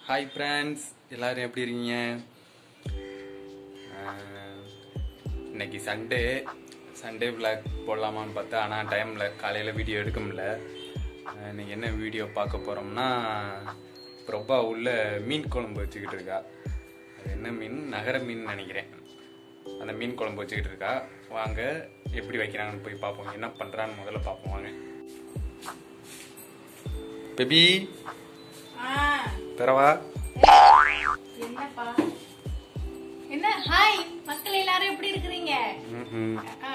Hi friends எல்லாரும் எப்படி இருக்கீங்க ஆஹ், இன்னைக்கு சண்டே சண்டே vlog போடலாமான்னு பார்த்தா ஆனால் டைமில் காலையில் வீடியோ எடுக்க முடியல ஆஹ், இன்னைக்கு என்ன வீடியோ பார்க்க போகிறோம்னா பிரபா உள்ள மீன் குழம்பு வச்சுக்கிட்டு இருக்கா அது என்ன மீன் நகர மீன் நினைக்கிறேன் அந்த மீன் குழம்பு வச்சுக்கிட்டு இருக்கா வாங்க எப்படி வைக்கிறாங்கன்னு போய் பார்ப்போம் என்ன பண்ணுறான்னு முதல்ல பார்ப்போம் வாங்க பேபி ஆ, தரவா என்னப்பா என்ன ஹாய் மக்கள் எல்லாரும் எப்படி இருக்கிறீங்க ஆ,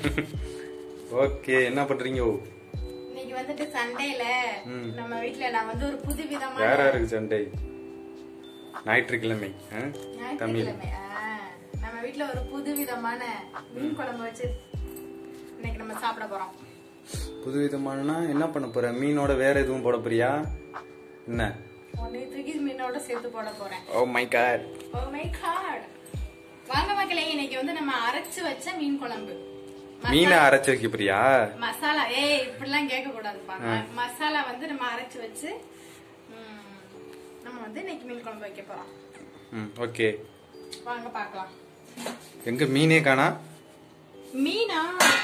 ஓகே என்ன பண்றீங்க இன்னைக்கு வந்துட்டு சண்டேல ம். நம்ம வீட்ல நான் வந்து ஒரு புது விதமான யாரா இருக்கு சண்டை ஞாயிற்றுக்கிழமை ஆ? தமிழ் ஞாயிற்றுக்கிழமை, ஆ, நம்ம வீட்ல ஒரு புது விதமான மீன் குழம்பு வச்சு இன்னைக்கு நம்ம சாப்பிட போறோம் புது விதமானனா என்ன பண்ண போற மீனோட வேற எதுவும் போட போறியா என்ன ஒன்னே தூக்கி மீனோட சேர்த்து போட போறேன் oh my god oh my god வாங்க மக்களே இன்னைக்கு வந்து நம்ம அரைச்சு வச்ச மீன் குழம்பு ம- மீனை அரைச்சு வைக்க போறியா மசாலா ஏய் இப்படிலாம் கேட்க கூடாதுப்பா ம- மசாலா வந்து நம்ம அரைச்சு வச்சு ம், நம்ம வந்து இன்னைக்கு மீன் குழம்பு வைக்க போறோம் ம் ஓகே வாங்க பார்க்கலாம் எங்க மீனே காணா மீனா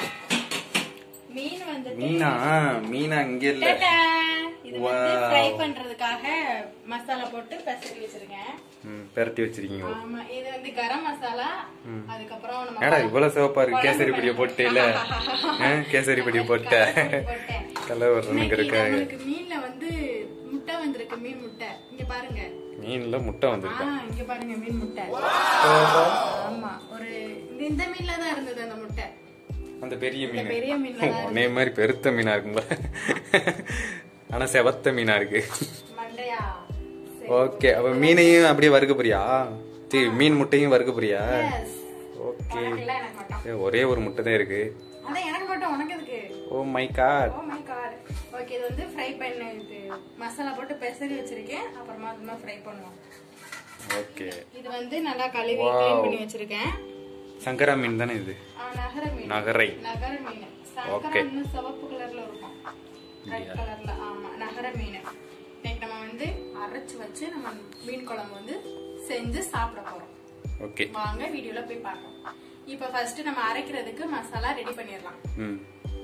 மீன் வந்து மீனா மீனா இங்க இல்ல இது வந்து Wow. ஃப்ரை பண்றதுக்காக மசாலா போட்டு பெசரி வச்சிருக்கேன் ம் பெரட்டி வச்சிருக்கீங்க ஆமா இது வந்து கரம் மசாலா அதுக்கப்புறம் நம்ம ஏடா இவ்வளவு சிவப்பா இருக்கு குழம்பு கேசரி பொடியை போட்டே இல்ல கேசரி பொடி போட்ட போட்டேன். கலர் வரணுங்க இன்னைக்கு இருக்காங்க நம்மளுக்கு மீன்ல வந்து முட்டை வந்திருக்கு மீன் முட்டை இங்க பாருங்க மீன்ல முட்டை ஆ வந்திருக்கா இங்க பாருங்க மீன் முட்டை ஆமா ஒரு இந்த- இந்த மீன்ல தான் இருந்தது அந்த முட்டை அந்த பெரிய இந்த மீன் பெரிய மீன்ல தான் உன்னைய மாதிரி பெருத்த மீனா இருக்குங்களா ஆனா செவத்த மீனா இருக்கு மண்டையா சரி. ஓகே அப்ப மீனையும் அப்படியே வறுக்க போறியா சரி மீன் முட்டையும் வறுக்க போறியா Yes. ஓகே உனக்கு இல்ல, எனக்கு மட்டும் ஒரே ஒரு முட்டை தான் இருக்கு அதான் எனக்கு மட்டும் உனக்கு எதுக்கு oh my god oh my god okay இது வந்து ஃப்ரை பண்ண இது மசாலா போட்டு பெசரி வச்சிருக்கேன் அப்புறமா அதுமா ஃப்ரை பண்ணுவோம் ஓகே இது வந்து நல்லா கழுவி Wow. க்ளீன் பண்ணி வச்சிருக்கேன் சங்கரா மீன் தானே இது ஆ, நகர மீன் நகரை நகர மீன் Okay. சங்கரா இன்னும் சிவப்பு கலர்ல இருக்கும் ரெட் கலர்ல ஆமா நகர மீன் இன்னைக்கு நம்ம வந்து அரைச்சு வச்சு நம்ம மீன் குழம்பு வந்து செஞ்சு சாப்பிட போறோம் ஓகே வாங்க வீடியோல போய் பார்க்கலாம் இப்போ ஃபர்ஸ்ட் நம்ம அரைக்கிறதுக்கு மசாலா ரெடி பண்ணிடலாம் ம்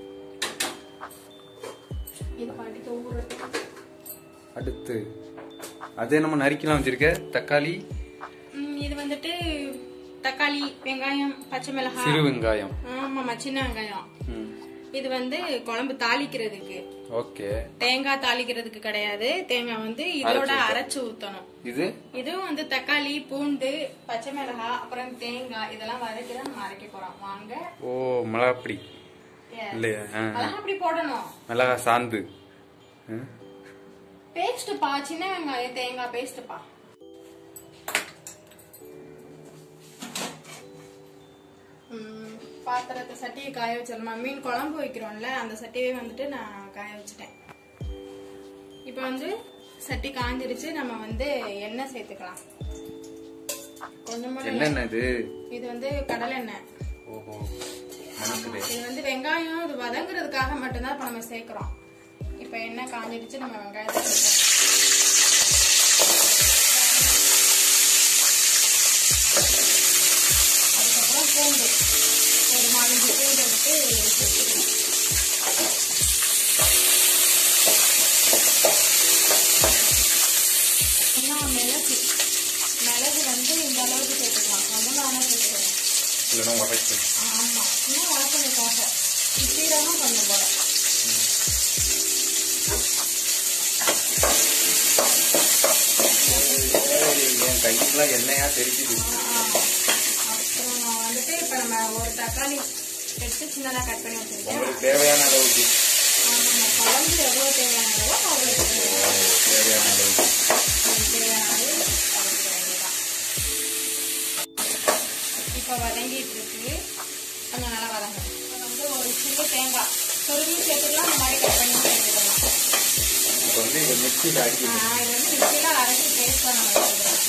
இது பாட்டுக்கு ஊறட்டும் அடுத்து அதே நம்ம நறுக்கலாம் வச்சிருக்க தக்காளி ம், இது வந்துட்டு தக்காளி வெங்காயம் பச்சை மிளகாய் சிறு வெங்காயம் ஆமாமா சின்ன வெங்காயம் ம் இது வந்து குழம்பு தாளிக்கிறதுக்கு ஓகே தேங்காய் தாளிக்கிறதுக்கு கிடையாது தேங்காய் வந்து இதோட அரைச்சு ஊத்தணும் இது இதுவும் வந்து தக்காளி பூண்டு பச்சை மிளகாய் அப்புறம் தேங்காய் இதெல்லாம் வதக்கி தான் நம்ம அரைக்க போறோம் வாங்க ஓ மிளகாப்பொடி Yes. இல்லையா ஆ. அதெல்லாம் அப்படி போடணும் மிளகா சாந்து ஆ? பேஸ்ட் பா சின்ன வெங்காயம் தேங்காய் பேஸ்ட் பா ம், பாத்திரத்தை சட்டியை காய வச்சிடணுமா மீன் குழம்பு வைக்கிறோம்ல அந்த சட்டியை வந்துட்டு நான் காய வச்சுட்டேன் இப்போ வந்து சட்டி காஞ்சிருச்சு நம்ம வந்து எண்ணெய் சேர்த்துக்கலாம் கொஞ்சமா என்னென்ன இது இது வந்து கடலை எண்ணெய் ஓஹோ மணக்குது இது வந்து வெங்காயம் இது வதங்குறதுக்காக மட்டும்தான் இப்ப நம்ம சேர்க்கிறோம் இப்ப எண்ணெய் காஞ்சிடுச்சு நம்ம வெங்காயத்தை சேர்க்கிறோம் அதுக்கப்புறம் பூண்டு ஒரு நாலஞ்சு பூண்டு எடுத்து சேர்த்துக்கணும் இன்னும் மிளகு மிளகு வந்து இந்த அளவுக்கு சேர்த்துக்கலாம் ரொம்ப நாளாக சேர்த்துக்கணும் இல்லைன்னா உரைக்கும் ஆமா இன்னும் வளர்க்கணுக்காக சீரகம் கொஞ்சம் போல என் கைக்கெல்லாம் எண்ணெயா தெரிக்குது அப்புறம் வந்துட்டு இப்ப நம்ம ஒரு தக்காளி எடுத்து சின்னதா கட் பண்ணி வச்சிருக்கேன் உங்களுக்கு தேவையான அளவுக்கு ஆமா, குழம்பு எவ்வளவு தேவையான அளவோ அவ்வளவு தேவையான அளவுக்கு தேவையான அளவு வதக்கிட வேண்டியதுதான். இப்ப வதங்கிட்டு இருக்கு கொஞ்சம் நல்லா வதங்கணும் இப்ப வந்து ஒரு சில்லு தேங்காய் துருவி சேர்த்துக்கலாம் இந்த மாதிரி கட் பண்ணி சேர்த்துக்கலாம் இப்போ வந்து இந்த மிக்சியில் அடிக்குது ஆஹ் இது வந்து மிக்சியில அரைச்சி பேஸ்டா நம்ம எடுத்துக்கலாம்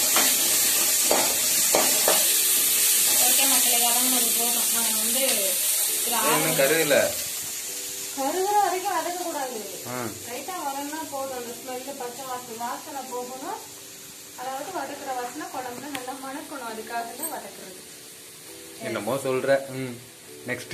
ஓகே மக்களே வதங்கினது போதும் நம்ம வந்து இது ஆற- இன்னும் கருவில கருகுற வரைக்கும் வதக்க கூடாது ஆ லைட்டா வதங்கினா போதும் அந்த ஸ்மெல்லு பச்சை வாசனை வாசனை போகணும் அதாவது வதக்குற வாசனை குழம்புல நல்லா மணக்கணும் அதுக்காக தான் வதக்குறது என்னமோ சொல்ற ம் நெக்ஸ்ட்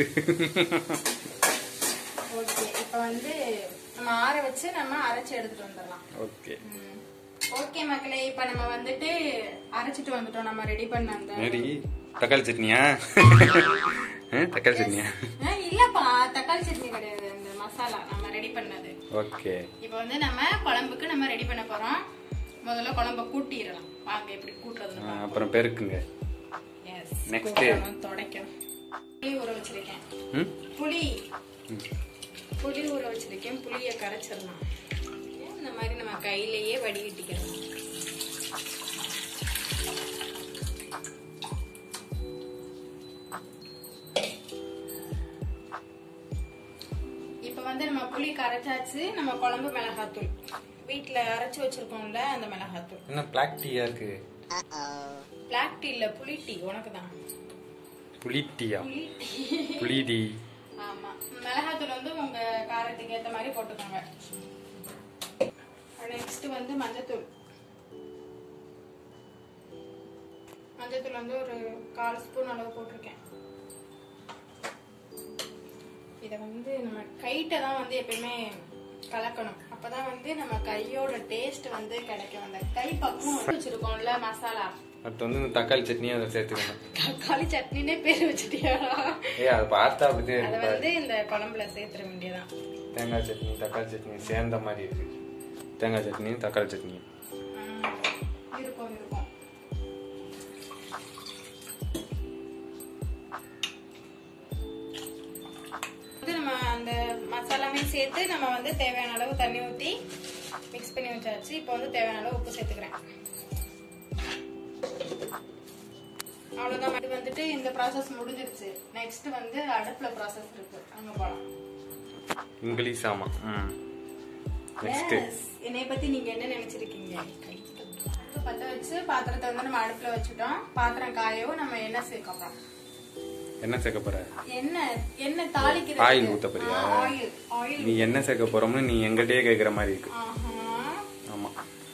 ஓகே இப்போ வந்து நம்ம ஆற வச்சு நம்ம அரைச்சு எடுத்துட்டு வந்துடலாம் ஓகே ஓகே மக்களே இப்போ நம்ம வந்துட்டு அரைச்சிட்டு வந்துட்டோம் நம்ம ரெடி பண்ண அந்த மேரி தக்காளி சட்னியா ஆ, தக்காளி சட்னியா ஆ, இல்லப்பா தக்காளி சட்னி கிடையாது அந்த மசாலா நம்ம ரெடி பண்ணது ஓகே இப்போ வந்து நம்ம குழம்புக்கு நம்ம ரெடி பண்ண போறோம் முதல்ல குழம்ப கூட்டிடலாம் வாங்க எப்படி ஆ, கூட்டுறதுன்னு அப்புறம் பெருக்குங்க எஸ் Next. துடைக்கணும் புளி ஊற வச்சிருக்கேன் ம் புளி புளி ஊற வச்சிருக்கேன் புளியை கரைச்சிடலாம் இந்த மாதிரி நம்ம கையிலேயே வடிகட்டிக்கிறோம் இப்போ வந்து நம்ம புளி கரைச்சாச்சு நம்ம குழம்பு மிளகாத்தூள் வீட்டில் அரைச்சு வச்சிருக்கோம்ல அந்த மிளகாத்தூள் என்ன பிளாக் டீயா இருக்கு பிளாக் டீ இல்ல புளி டீ உனக்கு தான் புளி டீயா புளி டீ புளி டீ ஆமா மிளகாத்தூள் வந்து உங்க காரத்துக்கு ஏத்த மாதிரி போட்டுக்கோங்க நெக்ஸ்ட் வந்து மஞ்சத்தூள் மஞ்சத்தூள் வந்து ஒரு கால் ஸ்பூன் அளவு போட்டிருக்கேன் இதை வந்து நம்ம கைட்ட தான் வந்து எப்பயுமே கலக்கணும் அப்பதான் வந்து நம்ம கையோட டேஸ்ட் வந்து கிடைக்கும் அந்த கை பக்குவம் வந்து வச்சிருக்கோம்ல மசாலா அடுத்து வந்து இந்த தக்காளி சட்னியும் அதை சேர்த்துக்கணும் தக்காளி சட்னினே பேர் வச்சுட்டியா ஏய் அதை பார்த்தா அப்படியே அதை இருக்கு பாரு. வந்து இந்த குழம்புல சேர்த்துற வேண்டியதான் தேங்காய் சட்னி தக்காளி சட்னி சேர்ந்த மாதிரி இருக்கு தேங்காய் சட்னியும் தக்காளி சட்னியும் ஆ, இருக்கும் இருக்கும் வந்து நம்ம அந்த மசாலாவையும் சேர்த்து நம்ம வந்து தேவையான அளவு தண்ணி ஊற்றி மிக்ஸ் பண்ணி வச்சாச்சு இப்போ வந்து தேவையான அளவு உப்பு சேர்த்துக்கிறேன் அவ்வளோதான் இது வந்துட்டு இந்த ப்ராசஸ் முடிஞ்சிருச்சு நெக்ஸ்ட் வந்து அடுப்புல ப்ராசஸ் இருக்கு அங்க போலாம் இங்கிலீஷ் ஆமா ம் நெக்ஸ்ட் Yes. என்னைய பத்தி நீங்க என்ன நினைச்சிருக்கீங்க அடுப்பு பத்த வச்சு பாத்திரத்தை வந்து நம்ம அடுப்புல வச்சுட்டோம் பாத்திரம் காயவும் நம்ம எண்ணெய் சேர்க்கணும் என்ன சேர்க்க போற எண்ணெய் எண்ணெய் தாளிக்கிறது ஆயில் ஊத்த போறியா? ஆயில் ஆயில் நீ என்ன சேர்க்க போறோம்னு நீ எங்கிட்டயே கேக்குற மாதிரி இருக்கு ஆஹா ஆமா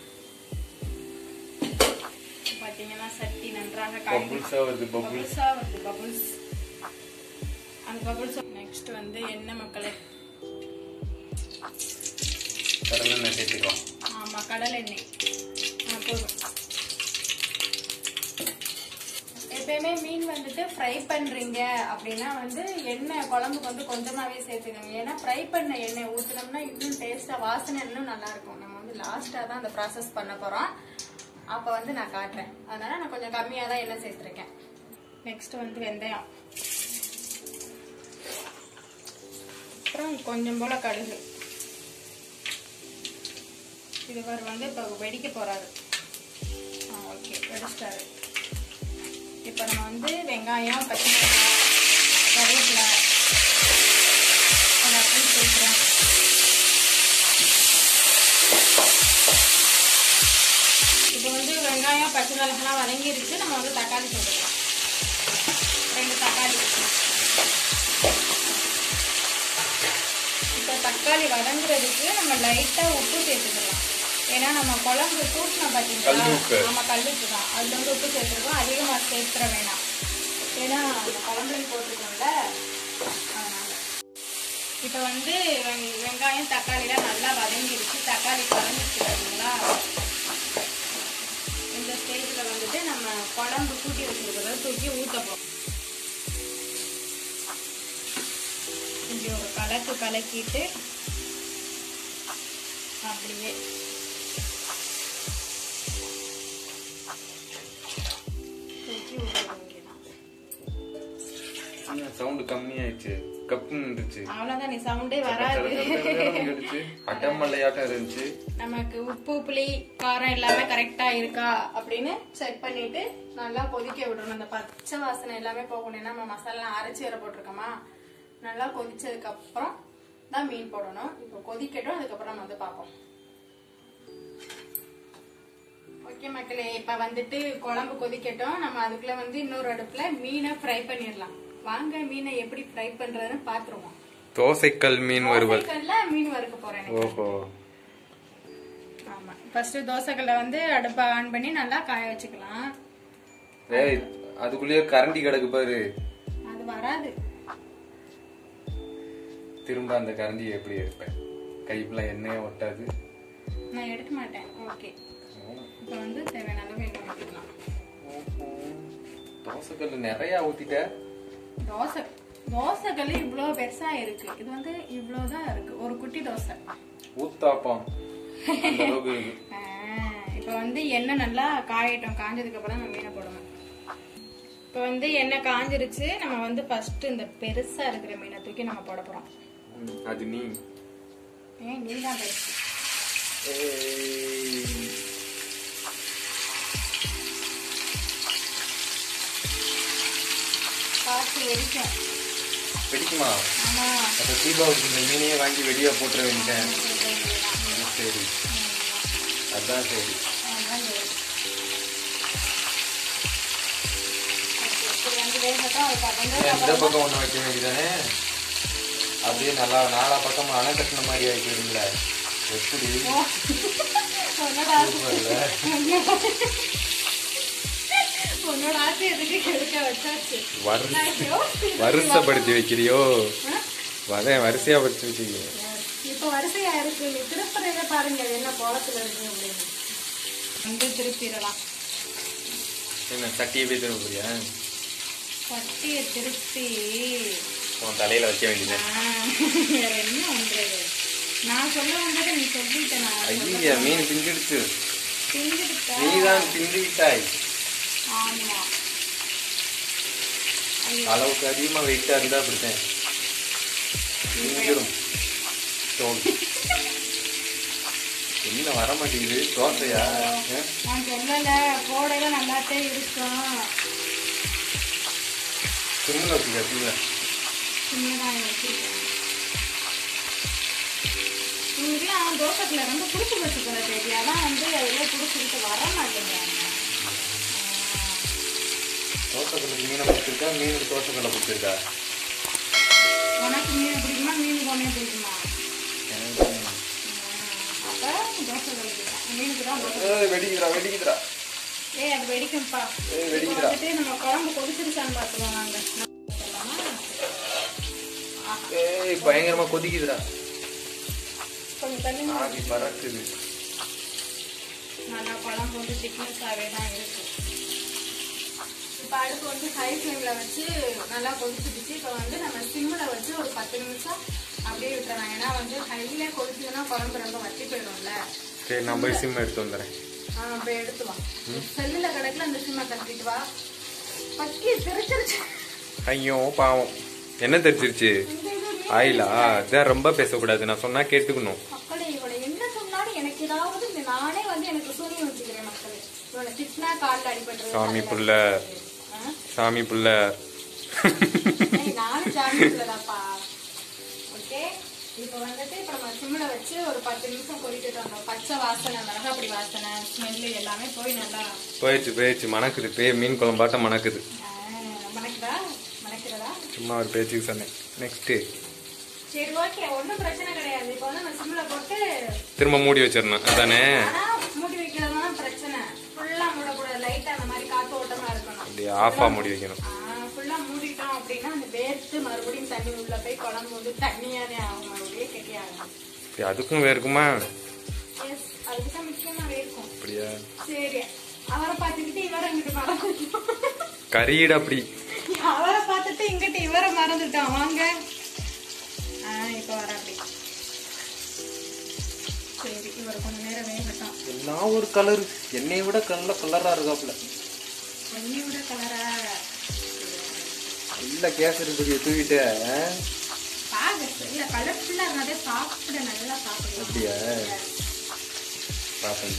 பாத்தீங்கன்னா சட்டி நன்றாக காய்ந்து பபுள்ஸா வருது பபுள்ஸ் பபுள்ஸா வருது பபுள்ஸ் அந்த பபுள்ஸ் நெக்ஸ்ட் வந்து எண்ணெய் மக்களே கடலை சேர்த்துக்கலாம் ஆமா கடல் எண்ணெய் ஆ, போதும் எப்பயுமே மீன் வந்துட்டு ஃப்ரை பண்றீங்க அப்படின்னா வந்து எண்ணெய் குழம்புக்கு வந்து கொஞ்சமாவே சேர்த்துக்கோங்க ஏன்னா ஃப்ரை பண்ண எண்ணெய் ஊத்துனோம்னா இன்னும் டேஸ்டா வாசனை இன்னும் நல்லா இருக்கும் நம்ம வந்து லாஸ்டா தான் அந்த ப்ராசஸ் பண்ண போறோம் அப்ப வந்து நான் காட்டுறேன் அதனால நான் கொஞ்சம் கம்மியா தான் எண்ணெய் சேர்த்திருக்கேன் நெக்ஸ்ட் வந்து வெந்தயம் அப்புறம் கொஞ்சம் போல கடுகு இதுவர் வந்து இப்போ வெடிக்க போறாரு ஆ ஓகே வெடிச்சிட்டாரு இப்போ நம்ம வந்து வெங்காயம் பச்சை மிளகாய் கருவேப்பிலை எல்லாத்தையும் சேர்க்குறோம் இப்போ வந்து வெங்காயம் பச்சை மிளகாலாம் வதங்கிருச்சு நம்ம வந்து தக்காளி சேர்த்துக்கலாம் ரெண்டு தக்காளி இப்போ தக்காளி வதங்குறதுக்கு நம்ம லைட்டா உப்பு சேர்த்துக்கலாம் ஏன்னா நம்ம குழம்பு கூட்டினோம் பார்த்தீங்களா கல்லுப்பு. நம்ம கல்லுப்பு தான் அதுல வந்து உப்பு சேர்த்துருக்கோம் அதிகமாக சேர்த்துற வேணாம் ஏன்னா அந்த குழம்புல போட்டிருக்கோம்ல அதனால இப்போ வந்து வெங்- வெங்காயம் தக்காளிலாம் நல்லா வதங்கிருச்சு தக்காளி கலந்துச்சு பார்த்தீங்களா இந்த ஸ்டேஜில் வந்துட்டு நம்ம குழம்பு கூட்டி வச்சிருக்கிறத தூக்கி ஊற்ற போகிறோம் இப்படி ஒரு கலக்கு கலக்கிட்டு அப்படியே தூக்கி ஊற்ற வேண்டியதான் சவுண்ட் கம்மியாயிடுச்சு கப்புன்னு இருந்துச்சு அவ்வளோதான் நீ சவுண்டே வராது அட்டமல்லையாட்டம் இருந்துச்சு நமக்கு உப்பு புளி காரம் எல்லாமே கரெக்டா இருக்கா அப்படின்னு செக் பண்ணிட்டு நல்லா கொதிக்க விடணும் அந்த பச்சை வாசனை எல்லாமே போகணும் ஏன்னா நம்ம மசாலா அரைச்சி வேற போட்டிருக்கோமா நல்லா கொதிச்சதுக்கு அப்புறம் தான் மீன் போடணும் இப்போ கொதிக்கட்டும் அதுக்கப்புறம் நம்ம வந்து பார்ப்போம் ஓகே மக்களே இப்ப வந்துட்டு குழம்பு கொதிக்கட்டும் நம்ம அதுக்குள்ள வந்து இன்னொரு அடுப்புல மீனை ஃப்ரை பண்ணிடலாம் வாங்க மீனை எப்படி ஃப்ரை பண்றதுன்னு பாத்துருவோம் தோசைக்கல் மீன் வறுவல் தோசைக்கல்ல மீன் வறுக்க போறேன் ஓஹோ ஆமா ஃபர்ஸ்ட் தோசைக்கல்லை வந்து அடுப்பை ஆன் பண்ணி நல்லா காய வச்சுக்கலாம் ஏய் அதுக்குள்ளேயே கரண்டி கிடக்கு பாரு அது வராது திரும்ப அந்த கரண்டியை எப்படி எடுப்பேன் கைப்புல எண்ணெயே ஒட்டாது நான் எடுக்க மாட்டேன் ஓகே இப்போ வந்து தேவையான அளவு எண்ணெய் ஊற்றிக்கலாம் தோசைக்கல் நிறைய ஊத்திட்ட தோசை தோசைக்கல் இவ்வளோ பெருசா இருக்கு இது வந்து இவ்வளோ தான் இருக்கு ஒரு குட்டி தோசை ஊத்தாப்பம் அந்த அளவுக்கு இருக்கு. இப்போ வந்து எண்ணெய் நல்லா காயட்டும் காஞ்சதுக்கு அப்புறம் நம்ம மீனை போடுவோம் இப்போ வந்து எண்ணெய் காஞ்சிருச்சு நம்ம வந்து ஃபர்ஸ்ட் இந்த பெருசா இருக்கிற மீனை தூக்கி நம்ம போட போறோம் ம், அது நீ ஏன் நீ தான் பெருசு ஏய். பார்த்து வெடிக்கும் பிடிக்குமா ஆமா அப்ப தீபாவளிக்கு இந்த மீனையே வாங்கி வெளியே போட்டுற வேண்டிட்டேன் அது சரி அதான் சரி அதான் சரி. ஓகே, இது வந்து வேகட்டும் அது பக்கத்துல ஏன் இந்த பக்கம் ஒண்ணு வைக்க வேண்டியதானே அப்படியே நல்லா நாலா பக்கம் அணை கட்டின மாதிரி ஆயிடுங்கள எப்படி உன்னோட சூப்பர்ல உன்னோட ஆசை எதுக்கு கெடுக்க வச்சாச்சு வரு நான் யோசிச்சுட்டு வருஷப்படுத்தி வைக்கிறியோ ஆ? அதான் வரிசையா படிச்சு வச்சுக்கீங்க இப்ப வரிசையா இருக்கு நீ திருப்பறையில பாருங்க அது என்ன கோலத்துல இருக்கு அப்படின்னு வந்து திருப்பிடலாம் என்ன சட்டியை போய் திரும்ப போறியா சட்டியை திருப்பி உன் தலையில வைக்க வேண்டியது ஆ, வேற என்ன பண்றது நான் சொல்ல வந்ததை நீ சொல்லிட்ட நான் ஐயா மீன் பிஞ்சிடுச்சு செஞ்சுக்கிட்டா நீதான் பிஞ்சுக்கிட்டாய் ஆமா ஐயோ, அளவுக்கு அதிகமா வெயிட்டா இருந்தா அப்படித்தான் பிஞ்சிடும் தோல் என்ன வர மாட்டேங்குது தோசையா ஆ? நான் சொல்லல போடையில நல்லாத்தே இருக்கும் சிம்மில் வச்சுக்க சிம்மில் சின்னதா வச்சிருக்கேன் உங்களுக்குலாம் தோசைக்குள்ள ரொம்ப புடிச்சு வச்சு போல தெரியும் அதான் வந்து அதுல புடிச்சுக்கிட்டு வர மாட்டேங்கிறாங்க தோசை கல்லுக்கு மீனை பிடிச்சிருக்கா மீனுக்கு தோசை கல்லை பிடிச்சிருக்கா உனக்கு மீன் பிடிக்குமா மீன் போனே பிடிக்குமா அப்ப தோசை கலக்கிட்டேன் மீனுக்கு தான் தோசை ஏய், வெடிக்குதுடா வெடிக்குதுடா ஏய் அது வெடிக்கும்ப்பா ஏய், இப்போ வெடிக்குதா? வந்துட்டு நம்ம குழம்பு கொதிச்சிருச்சான்னு பார்த்துருவோம் நாங்க சொல்லலாமா? ஏய் பயங்கரமா கொதிக்குதுடா கொஞ்சம் தண்ணி ஆவி பறக்குது நல்லா குழம்பு வந்து திக்னஸாகவே தான் இருக்கு இப்போ அடுப்பு வந்து ஹை ஃப்ளேமில் வச்சு நல்லா கொதிச்சுடுச்சு இப்போ வந்து நம்ம சிம்மில் வச்சு ஒரு பத்து நிமிஷம் அப்படியே விட்டுறலாம் ஏன்னா வந்து ஹையிலே கொதிச்சதுன்னா குழம்பு ரொம்ப வத்தி போயிடும்ல சரி நான் போய் சிம் எடுத்து வந்துடுறேன் ஆ அப்படியே எடுத்து வா செல்லில் கிடக்குல அந்த சிம்மை கட்டிட்டு வா பக்கி தெரிச்சிருச்சு ஐயோ பாவம் என்ன தெரிச்சிருச்சு இந்த இது ஆயிலா அதான் ரொம்ப பேசக்கூடாது நான் சொன்னா கேட்டுக்கணும் மக்களே இவளை என்ன சொன்னாலும் எனக்கு ஏதாவது இந்த நானே வந்து எனக்கு சூனியம் வச்சுக்கிறேன் மக்களே இவளை திட்டினா காலில் அடிபட்டுறது சாமி தலையில புள்ள ஆ? சாமி புள்ள ஏய், நானும் ஜாமீன்லதாப்பா ஓகே இப்போ வந்துட்டு இப்போ நம்ம சிம்மில் வச்சு ஒரு பத்து நிமிஷம் கொதிக்கிட்டு வந்தோம் பச்சை வாசனை மிளகாப்பொடி வாசனை ஸ்மெல்லு எல்லாமே போய் நல்லா போயிடுச்சு போயிடுச்சு மணக்குது பே மீன் குழம்பாட்டம் மணக்குது ஆ, மணக்குதா மணக்கிறதா சும்மா ஒரு பேச்சுக்கு சொன்னேன் நெக்ஸ்ட்டு சரி ஓகே ஒன்றும் பிரச்சனை கிடையாது இப்போ வந்து நம்ம சிம்மில் போட்டு திரும்ப மூடி வச்சிடணும் அதானே ஆனா மூடி வைக்கிறது தான் பிரச்சனை ஃபுல்லா மூடக்கூடாது லைட்டா அந்த மாதிரி காத்து ஓட்டமா இருக்கணும் அப்படியே ஆஃபா மூடி வைக்கணும் ஃபுல்லா மூடிட்டோம் அப்படின்னா அந்த வேர்த்து மறுபடியும் தண்ணி உள்ள போய் குழம்பு வந்து தண்ணியாவே ஆகும் மறுபடியும் கெட்டி ஆகும் இப்படி அதுக்கும் வேர்க்குமா எஸ் அதுக்கு தான் முக்கியமாவே இருக்கும் அப்படியா சரி அவரை பார்த்துக்கிட்டு இவரை இங்கிட்டு மறந்துட்டோம் கறியிட அப்படி அவரை பார்த்துட்டு இங்கிட்டு இவரை மறந்துட்டோம் வாங்க ஆ இப்போ வர அப்படி சரி இவர் கொஞ்ச நேரம் வேகட்டும் எல்லாம் ஒரு கலர் என்னைய விட கல்ல கலரா இருக்காப்புல என்னையோட கலரா இல்ல கேசரி பொடியை தூக்கிட்ட ஆ? பாக்க இல்ல கலர்ஃபுல்லா இருந்தாலே சாப்பிட நல்லா சாப்பிடலாம் அப்படியா பாப்பேன்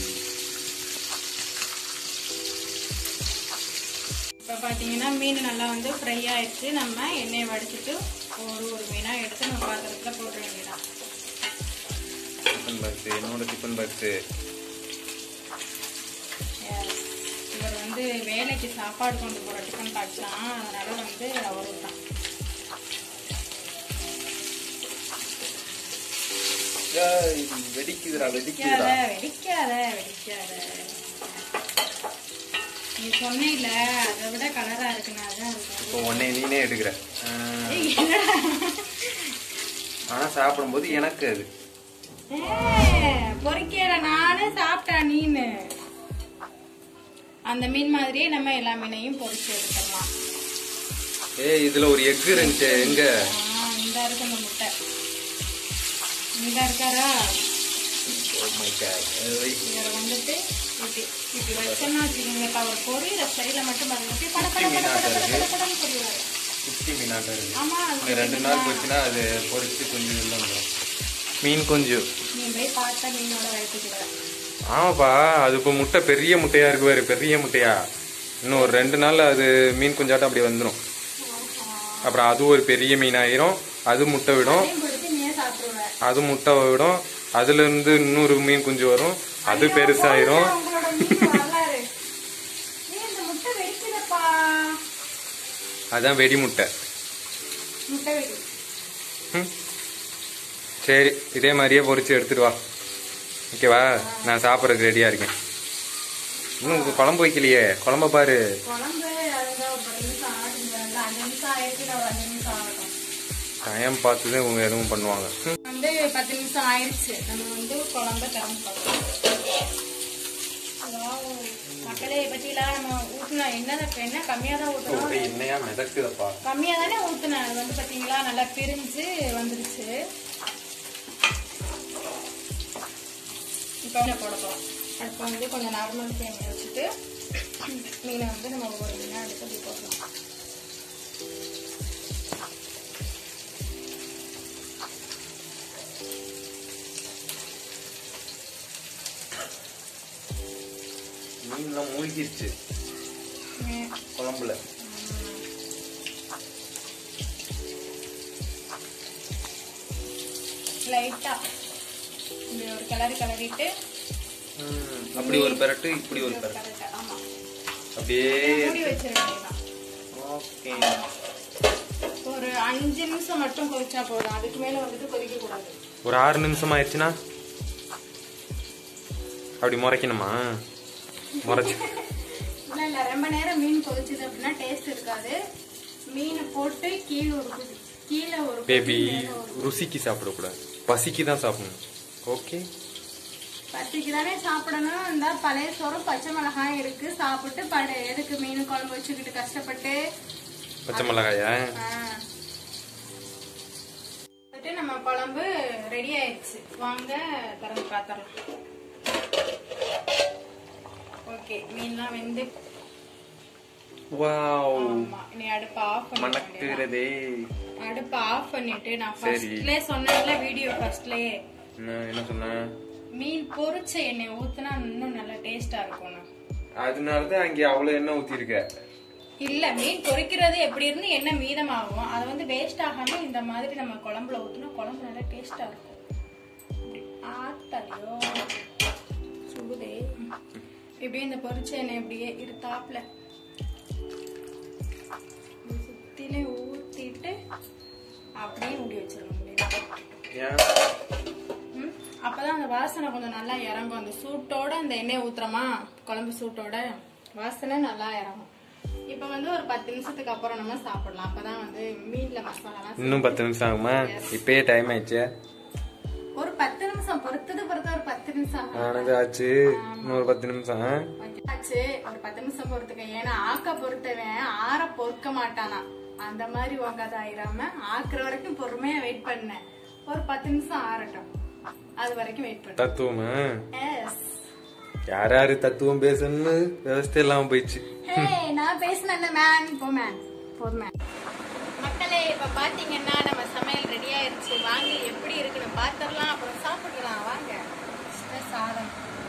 இப்போ பார்த்தீங்கன்னா மீன் நல்லா வந்து ஃப்ரை ஆயிடுச்சு நம்ம எண்ணெயை வடிச்சிட்டு ஒரு ஒரு மீனாக எடுத்து நம்ம பாத்திரத்தில் போட்டுற வேண்டியதான் டிஃபன் பாக்ஸ் என்னோட டிஃபன் பாக்ஸ் Yes. இவர் வந்து வேலைக்கு சாப்பாடு கொண்டு போகிற டிஃபன் பாக்ஸ் தான் அதனால வந்து அவரு தான் ஏய், வெடிக்குதுடா வெடிக்காத வெடிக்குதுடா வெடிக்காத வெடிக்காத நீ சொன்னீல அதை விட கலரா இருக்குன்னு அதான் இருக்கும் இப்போ உடனே நீனே எடுக்கிற ஆ, ஏய், என்னடா ஆனா சாப்பிடும்போது எனக்கு அது ஏய், பொறிக்கையில நானே சாப்பிட்டா நீனு அந்த மீன் மாதிரியே நம்ம எல்லா மீனையும் பொரிச்சு எடுத்துடலாம் ஏய் இதுல ஒரு எக் இருந்துச்சு எங்க ஆ, இந்த இருக்கு அந்த முட்டை இந்த இருக்காரா Oh my God. ஏய், இதில் வந்துட்டு இப்படி இப்படி வச்சோம்னா வச்சுக்கோங்கப்பா ஒரு பொரியிற ஸ்டைல மட்டும் பாருங்க அப்படியே பட பட பட பட பட பட படன்னு பொரிவாரு குட்டி மீனாட்டம் இருக்கு ஆமா இன்னும் ரெண்டு நாள் போச்சுன்னா அது பொரிச்சு கொஞ்சம் உள்ள வந்துடும் மீன் கொஞ்சம் நீ போய் பார்த்தா மீனோட வயிற்றுக்குள்ள ஆமாப்பா அது இப்போ முட்டை பெரிய முட்டையா இருக்கு பாரு பெரிய முட்டையா இன்னும் ஒரு ரெண்டு நாள்ல அது மீன் குஞ்சாட்டம் அப்படி வந்துடும் அப்புறம் அது ஒரு பெரிய மீன் ஆயிரும் அது முட்டை விடும் அதையும் கொடுத்து நீயே சாப்பிடுவேன் அது முட்டை விடும் அதுல இருந்து இன்னொரு மீன் குஞ்சு வரும் அது பெருசாயிரும் உங்களோட மீன் வரலாறு ஏய் இந்த முட்டை வெடிக்குதப்பா அதான் வெடி முட்டை முட்டை வெடி ம். சரி இதே மாதிரியே பொரிச்சு எடுத்துட்டு வா ஓகேவா நான் சாப்பிட்றதுக்கு ரெடியா இருக்கேன் இன்னும் உங்க குழம்பு வைக்கலையே குழம்ப பாரு குழம்பு அதுதான் ஒரு பத்து நிமிஷம் ஆகுது அஞ்சு நிமிஷம் ஆயிருக்கு ஒரு அஞ்சு நிமிஷம் ஆகட்டும் டைம் பார்த்து தான் இவங்க எதுவும் பண்ணுவாங்க ம். வந்து பத்து நிமிஷம் ஆயிடுச்சு நம்ம வந்து குழம்ப திறந்து பார்க்கலாம் வாவ். மக்களே பத்திலாம் நம்ம ஊத்துனா என்னதை என்ன கம்மியா தான் ஊத்துறோம் அப்படியே என்னையா மிதக்குதப்பா கம்மியா தானே ஊத்துனேன் அது வந்து பாத்தீங்களா நல்லா பிரிஞ்சு வந்துருச்சு இப்போ வந்து போட போறோம் அடுப்பு வந்து கொஞ்சம் நார்மல் ஃப்ளேம் வச்சுட்டு மீனை வந்து நம்ம ஒரு மீனா எடுத்து அப்படி போடலாம் மீன்லாம் மூழ்கிருச்சு ம். குழம்புல லைட்டா இப்படி ஒரு கிளறி கிளறிட்டு ம். அப்படி ஒரு பெரட்டு இப்படி ஒரு பெரட்டு கரெக்டா ஆமா அப்படியே மூடி வச்சிட வேண்டியதுதான் ஓகே ஒரு அஞ்சு நிமிஷம் மட்டும் கொதிச்சா போதும் அதுக்கு மேல வந்துட்டு கொதிக்க கூடாது ஒரு ஆறு நிமிஷம் ஆயிடுச்சுன்னா அப்படி முறைக்கணுமா முறைச்சு இல்ல இல்ல ரொம்ப நேரம் மீன் கொதிச்சது அப்படின்னா டேஸ்ட் இருக்காது மீனை போட்டு கீழே ஒரு கொதி கீழே ஒரு கொதி, பேபி மேல ஒரு கொதி. ருசிக்கு சாப்பிடக்கூடாது பசிக்கு தான் சாப்பிடணும் ஓகே பசிக்கு தானே சாப்பிடணும் இந்த பழைய சோறு பச்சை மிளகாய் இருக்கு சாப்பிட்டு பட எதுக்கு மீன் குழம்பு வச்சுக்கிட்டு கஷ்டப்பட்டு பச்சை மிளகாயா ஆ. வந்துட்டு நம்ம குழம்பு ரெடி ஆயிடுச்சு வாங்க திறந்து பாத்திரலாம் ஓகே மீன்லாம் வெந்து வாவ் ஆமா நீ அடுப்பு ஆஃப் பண்ண மணக்குறதே அடுப்பு ஆஃப் பண்ணிட்டு நான் சரி. ஃபர்ஸ்ட்லயே சொன்னேன்ல வீடியோ ஃபர்ஸ்ட்லயே என்ன என்ன சொன்ன மீன் பொரிச்ச எண்ணெய் ஊத்துனா இன்னும் நல்லா டேஸ்டா இருக்கும்னு அதனாலதான் அங்க அவ்வளவு எண்ணெய் ஊத்திருக்க இல்ல மீன் பொரிக்கிறது எப்படி இருந்து எண்ணெய் மீதமாகும் அது வந்து வேஸ்ட் ஆகாம இந்த மாதிரி நம்ம குழம்புல ஊத்துனா குழம்பு நல்லா டேஸ்டா இருக்கும் இப்படி ஆத்தாலையோ சுடுதே இப்படியே இந்த பொரிச்ச எண்ணெய் இப்படியே இருத்தாப்புல இப்படி சுத்திலே ஊத்திட்டு அப்படியே மூடி வச்சிடணும் அப்படியே. ஏன் ம், அப்பதான் அந்த வாசனை கொஞ்சம் நல்லா இறங்கும் அந்த சூட்டோட அந்த எண்ணெய் ஊத்துறோமா குழம்பு சூட்டோட வாசனை நல்லா இறங்கும் இப்ப வந்து ஒரு பத்து நிமிஷத்துக்கு அப்புறம் நம்ம சாப்பிடலாம் அப்பதான் வந்து மீன்ல மசாலாலாம் இன்னும் பத்து நிமிஷம் ஆகுமா இப்பயே டைம் ஆயிடுச்சு ஒரு பத்து நிமிஷம் பொறுத்தது பொறுத்த ஒரு பத்து நிமிஷம் ஆகும். ஆனது ஆச்சு இன்னொரு பத்து நிமிஷம் ஆ? ஆச்சு ஒரு பத்து நிமிஷம் பொறுத்துக்க ஏன்னா ஆக்க பொறுத்தவன் ஆற பொறுக்க மாட்டானா அந்த மாதிரி உங்காத ஆயிராம ஆக்குற வரைக்கும் பொறுமையா வெயிட் பண்ணேன் ஒரு பத்து நிமிஷம் ஆறட்டும் அது வரைக்கும் வெயிட் பண்ணேன் தத்துவமா எஸ் யார் யாரு தத்துவம் பேசணும்னு விவசாயம் இல்லாம போயிடுச்சு ஹே நான் பேசினேன்ல மேன் போ மேன் போது மேன் மக்களே இப்ப பாத்தீங்கன்னா நம்ம சமையல் ரெடி ஆயிருச்சு வாங்க எப்படி இருக்குன்னு பாத்திரலாம் அப்புறம் சாப்பிடலாம் வாங்க இந்த சாதம்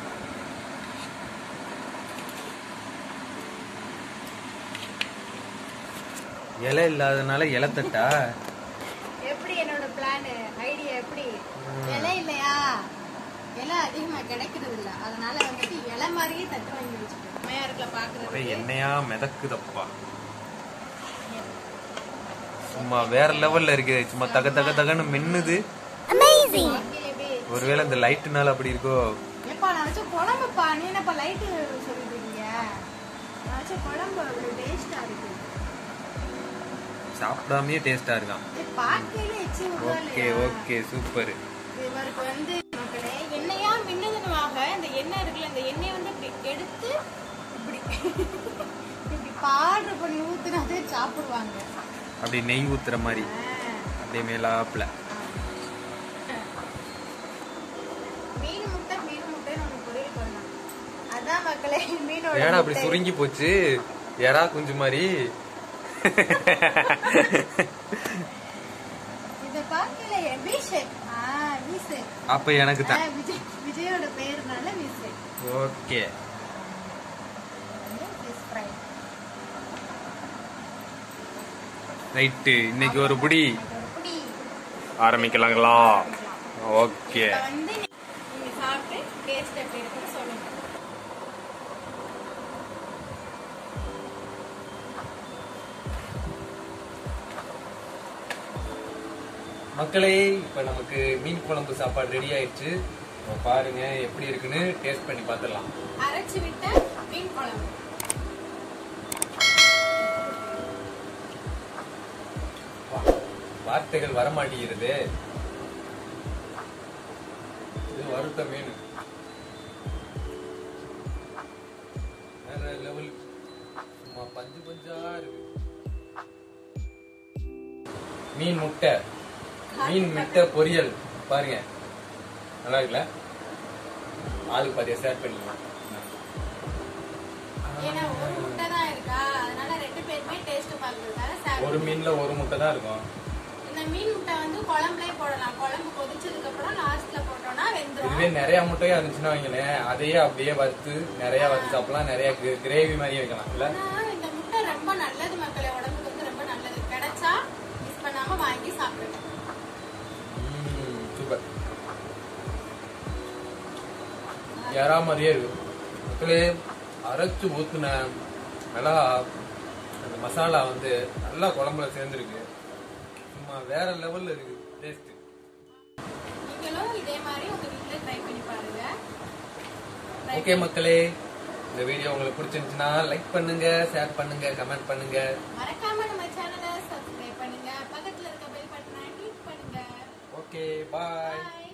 இலை இல்லாதனால இலை தட்டா எப்படி என்னோட பிளான் ஐடியா எப்படி இலை இல்லையா இலை அதிகமா கிடைக்கிறது இல்ல அதனால வந்துட்டு இலை மாதிரியே தட்டு வாங்கி வச்சுட்டேன் அம்மையா இருக்கல பாக்குறது எண்ணெயா மிதக்குதப்பா சும்மா வேற லெவல்ல இருக்கு சும்மா தக தக தகன்னு மின்னுது வாழ்க்கையில எப்படி ஒருவேளை இந்த லைட்டுனால அப்படி இருக்கோ ஏப்பா நான் வச்ச குழம்புப்பா நீ என்னப்பா லைட்டு சொல்லிட்டு இருக்கீங்க நான் வச்ச குழம்பு அவ்வளோ டேஸ்டா இருக்கு சாப்பிடாமயே டேஸ்டா இருக்கான் ஏ, பார்க்கையில எச்சி ஓகே விடுறா ஓகே சூப்பர் இவருக்கு வந்து மக்களே எண்ணெயா மின்னதுனுவாக இந்த எண்ணெய் இருக்குல்ல இந்த எண்ணெயை வந்து இப்படி எடுத்து இப்படி இப்படி பாடுற பண்ணி ஊத்துனாதே சாப்பிடுவாங்க அப்படி நெய் ஊத்துற மாதிரி ஆ. அப்படியே மேலாப்புல மீன் முட்டை மீன் முட்டைன்னு ஒன்று பொரியல் பண்ணலாம் அதான் மக்களே மீனோட ஏன்னா அப்படி முட்டை. சுருங்கி போச்சு எறா குஞ்சு மாதிரி இத பார்க்கல வி ஷேப் ஆ வி ஷேப் அப்ப எனக்கு தான் விஜய் விஜயோட பேருனால வி ஷேப் ஓகே வந்து ஃபிஷ் ஃப்ரை ரைட்டு இன்னைக்கு ஒரு புடி ஒரு புடி ஆரம்பிக்கலாங்களா ஓகே இப்ப வந்து நீ- நீங்க சாப்பிட்டு டேஸ்ட் எப்படி இருக்குன்னு சொல்லுங்க மக்களே இப்ப நமக்கு மீன் குழம்பு சாப்பாடு ரெடி ஆயிடுச்சு இப்ப பாருங்க எப்படி இருக்குன்னு டேஸ்ட் பண்ணி பார்த்துடலாம் அரைச்சு விட்ட மீன் குழம்பு வா, வார்த்தைகள் வரமாட்டேங்கிறது இது வறுத்த மீன் வேற லெவல் சும்மா பஞ்சு பஞ்சா இருக்கு மீன் முட்டை மீன் முட்டை பொரியல் பாருங்க நல்லா இருக்குல்ல ஆளுக்கு பாதியா ஷேர் பண்ணிக்கலாம் ஏன்னா ஒரு முட்டை தான் இருக்கா அதனால ரெண்டு பேருமே டேஸ்ட் பார்க்கறதுக்காக சாப்பிடுவோம். ஒரு மீன்ல ஒரு முட்டை தான் இருக்கும் இந்த மீன் முட்டை வந்து குழம்புலயே போடலாம் குழம்பு கொதிச்சதுக்கு அப்புறம் லாஸ்ட்ல போட்டோம்னா வெந்துரும் இதுவே நிறைய முட்டையா இருந்துச்சுன்னா வைங்களேன் அதையே அப்படியே வறுத்து நிறைய வறுத்து சாப்பிடலாம் நிறைய கிரேவி மாதிரி வைக்கலாம் இல்ல ஆனா, இந்த முட்டை ரொம்ப நல்லது மக்களே உடம்புக்கு வந்து ரொம்ப நல்லது கிடைச்சா மிஸ் பண்ணாம வாங்கி சாப்பிடுங்க சூப்பர் யாரா மாதிரியே இருக்கு மக்களே அரைச்சு ஊத்துன நல்லா அந்த மசாலா வந்து நல்லா குழம்புல சேர்ந்துருக்கு சும்மா வேற லெவல்ல இருக்கு டேஸ்ட் நீங்களும் இதே மாதிரி உங்க வீட்ல ட்ரை பண்ணி பாருங்க Try ஓகே மக்களே இந்த வீடியோ உங்களுக்கு பிடிச்சிருந்துச்சுன்னா லைக் பண்ணுங்க ஷேர் பண்ணுங்க கமெண்ட் பண்ணுங்க மறக்காம நம்ம சேனலை சப்ஸ்கிரைப் பண்ணுங்க பக்கத்துல இருக்க பெல் பட்டனை கிளிக் பண்ணுங்க ஓகே பாய் Bye.